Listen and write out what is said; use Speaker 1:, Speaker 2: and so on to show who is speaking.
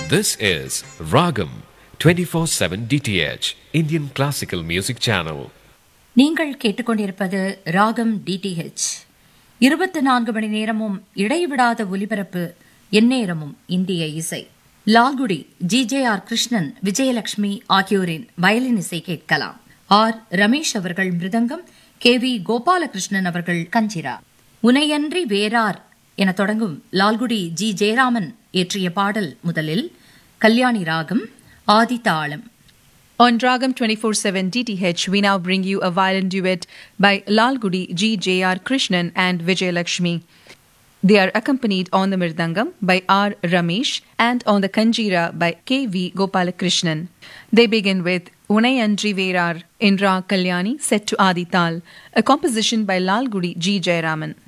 Speaker 1: This is Ragam 24/7 DTH Indian Classical Music Channel.
Speaker 2: நீங்கள் கேட்டுக்கொண்டிருப்பது ராகம் டிடிஹெச் இருபத்தி நான்கு மணி நேரமும் இடைவிடாத ஒலிபரப்பு எந்நேரமும் இந்திய இசை Lalgudi G J R Krishnan Vijayalakshmi ஆகியோரின் வயலின் இசை கேட்கலாம் ஆர் ரமேஷ் அவர்கள் மிருதங்கம் கே வி கோபாலகிருஷ்ணன் அவர்கள் கஞ்சிரா உனையன்றி வேறார் என தொடங்கும் லால்குடி ஜி ஜெயராமன் இயற்றிய பாடல் முதலில் கல்யாணி ராகம் ஆதி தாளம்
Speaker 3: On Dragam 24/7 DTH, we now bring you a violin duet by Lalgudi G. J. R. Krishnan and Vijay Lakshmi. They are accompanied on the Mirdangam by R. Ramesh and on the Kanjira by K. V. Gopalakrishnan. They begin with Unai Andri Verar in Ra Kalyani set to Adi Tal, a composition by Lalgudi G. Jayaraman.